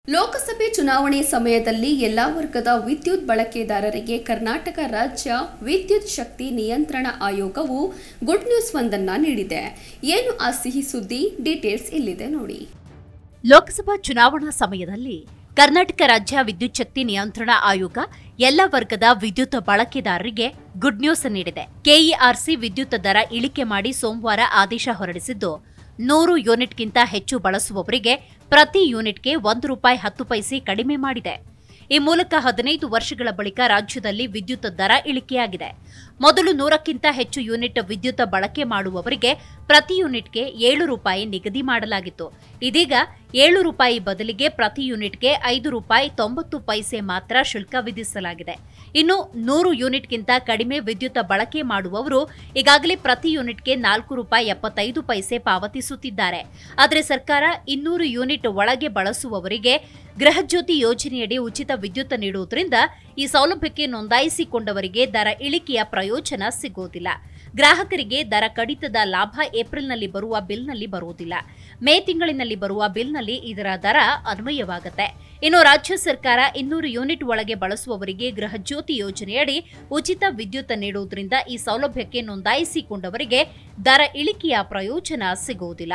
ಲೋಕಸಭೆ ಚುನಾವಣೆ ಸಮಯದಲ್ಲಿ ಎಲ್ಲಾ ವರ್ಗದ ವಿದ್ಯುತ್ ಬಳಕೆದಾರರಿಗೆ ಕರ್ನಾಟಕ ರಾಜ್ಯ ವಿದ್ಯುತ್ ಶಕ್ತಿ ನಿಯಂತ್ರಣ ಆಯೋಗವು ಗುಡ್ ನ್ಯೂಸ್ ಒಂದನ್ನ ನೀಡಿದೆ ಏನು ಆ ಸಿಹಿ ಸುದ್ದಿ ಡೀಟೇಲ್ಸ್ ಇಲ್ಲಿದೆ ನೋಡಿ ಲೋಕಸಭಾ ಚುನಾವಣಾ ಸಮಯದಲ್ಲಿ ಕರ್ನಾಟಕ ರಾಜ್ಯ ವಿದ್ಯುತ್ ಶಕ್ತಿ ನಿಯಂತ್ರಣ ಆಯೋಗ ಎಲ್ಲ ವರ್ಗದ ವಿದ್ಯುತ್ ಬಳಕೆದಾರರಿಗೆ ಗುಡ್ ನ್ಯೂಸ್ ನೀಡಿದೆ ಕೆಇಆರ್ಸಿ ವಿದ್ಯುತ್ ದರ ಇಳಿಕೆ ಮಾಡಿ ಸೋಮವಾರ ಆದೇಶ ಹೊರಡಿಸಿದ್ದು ನೂರು ಯೂನಿಟ್ಗಿಂತ ಹೆಚ್ಚು ಬಳಸುವವರಿಗೆ ಪ್ರತಿ ಯೂನಿಟ್ಗೆ ಒಂದು ರೂಪಾಯಿ ಹತ್ತು ಪೈಸೆ ಕಡಿಮೆ ಮಾಡಿದೆ ಈ ಮೂಲಕ ಹದಿನೈದು ವರ್ಷಗಳ ಬಳಿಕ ರಾಜ್ಯದಲ್ಲಿ ವಿದ್ಯುತ್ ದರ ಇಳಿಕೆಯಾಗಿದೆ ಮೊದಲು ನೂರಕ್ಕಿಂತ ಹೆಚ್ಚು ಯೂನಿಟ್ ವಿದ್ಯುತ್ ಬಳಕೆ ಮಾಡುವವರಿಗೆ ಪ್ರತಿ ಯೂನಿಟ್ಗೆ ಏಳು ರೂಪಾಯಿ ನಿಗದಿ ಮಾಡಲಾಗಿತ್ತು ಇದೀಗ ಏಳು ರೂಪಾಯಿ ಬದಲಿಗೆ ಪ್ರತಿ ಯೂನಿಟ್ಗೆ ಐದು ರೂಪಾಯಿ ತೊಂಬತ್ತು ಪೈಸೆ ಮಾತ್ರ ಶುಲ್ಕ ವಿಧಿಸಲಾಗಿದೆ ಇನ್ನು ನೂರು ಯೂನಿಟ್ಗಿಂತ ಕಡಿಮೆ ವಿದ್ಯುತ್ ಬಳಕೆ ಮಾಡುವವರು ಈಗಾಗಲೇ ಪ್ರತಿ ಯೂನಿಟ್ಗೆ ನಾಲ್ಕು ರೂಪಾಯಿ ಎಪ್ಪತ್ತೈದು ಪೈಸೆ ಪಾವತಿಸುತ್ತಿದ್ದಾರೆ ಆದರೆ ಸರ್ಕಾರ ಇನ್ನೂರು ಯೂನಿಟ್ ಒಳಗೆ ಬಳಸುವವರಿಗೆ ಗೃಹಜ್ಯೋತಿ ಯೋಜನೆಯಡಿ ಉಚಿತ ವಿದ್ಯುತ್ ನೀಡುವುದರಿಂದ ಈ ಸೌಲಭ್ಯಕ್ಕೆ ನೋಂದಾಯಿಸಿಕೊಂಡವರಿಗೆ ದರ ಇಳಿಕೆಯ ಪ್ರಯೋಜನ ಸಿಗೋದಿಲ್ಲ ಗ್ರಾಹಕರಿಗೆ ದರ ಕಡಿತದ ಲಾಭ ಏಪ್ರಿಲ್ನಲ್ಲಿ ಬರುವ ಬಿಲ್ನಲ್ಲಿ ಬರುವುದಿಲ್ಲ ಮೇ ತಿಂಗಳಿನಲ್ಲಿ ಬರುವ ಬಿಲ್ನಲ್ಲಿ ಇದರ ದರ ಅನ್ವಯವಾಗುತ್ತೆ ಇನ್ನು ರಾಜ್ಯ ಸರ್ಕಾರ ಇನ್ನೂರು ಯೂನಿಟ್ ಒಳಗೆ ಬಳಸುವವರಿಗೆ ಗೃಹಜ್ಯೋತಿ ಯೋಜನೆಯಡಿ ಉಚಿತ ವಿದ್ಯುತ್ ನೀಡುವುದರಿಂದ ಈ ಸೌಲಭ್ಯಕ್ಕೆ ನೋಂದಾಯಿಸಿಕೊಂಡವರಿಗೆ ದರ ಇಳಿಕೆಯ ಪ್ರಯೋಜನ ಸಿಗುವುದಿಲ್ಲ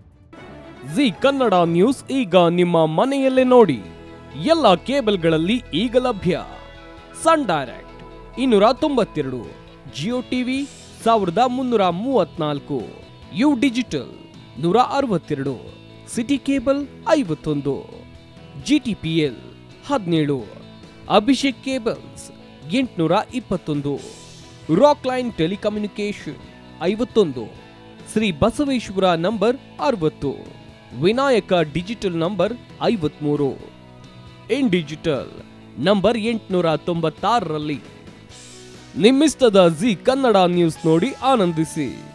ಜಿ ಕನ್ನಡ ನ್ಯೂಸ್ ಈಗ ನಿಮ್ಮ ಮನೆಯಲ್ಲೇ ನೋಡಿ ಎಲ್ಲ ಕೇಬಲ್ಗಳಲ್ಲಿ ಈಗ ಲಭ್ಯ ಸನ್ ಡೈರೆಕ್ಟ್ ಇನ್ನೂರ ತೊಂಬತ್ತೆರಡು ಜಿಯೋ ಟಿವಿ ಸಾವಿರದ ಮುನ್ನೂರ ಮೂವತ್ನಾಲ್ಕು ಯು ಡಿಜಿಟಲ್ ನೂರ ಅರವತ್ತೆರಡು ಸಿಟಿ ಕೇಬಲ್ ಐವತ್ತೊಂದು ಜಿಟಿಪಿಎಲ್ ಹದಿನೇಳು ಅಭಿಷೇಕ್ ಕೇಬಲ್ಸ್ ಎಂಟುನೂರ ಇಪ್ಪತ್ತೊಂದು ರಾಕ್ ಲೈನ್ ಟೆಲಿಕಮ್ಯುನಿಕೇಶನ್ ಐವತ್ತೊಂದು ಶ್ರೀ ಬಸವೇಶ್ವರ ನಂಬರ್ ಅರವತ್ತು ವಿನಾಯಕ ಡಿಜಿಟಲ್ ನಂಬರ್ ಐವತ್ಮೂರು ಇನ್ ಡಿಜಿಟಲ್ ನಂಬರ್ ಎಂಟುನೂರ ತೊಂಬತ್ತಾರರಲ್ಲಿ ನಿಮ್ಮಿಸ್ತದ ಜಿ ಕನ್ನಡ ನ್ಯೂಸ್ ನೋಡಿ ಆನಂದಿಸಿ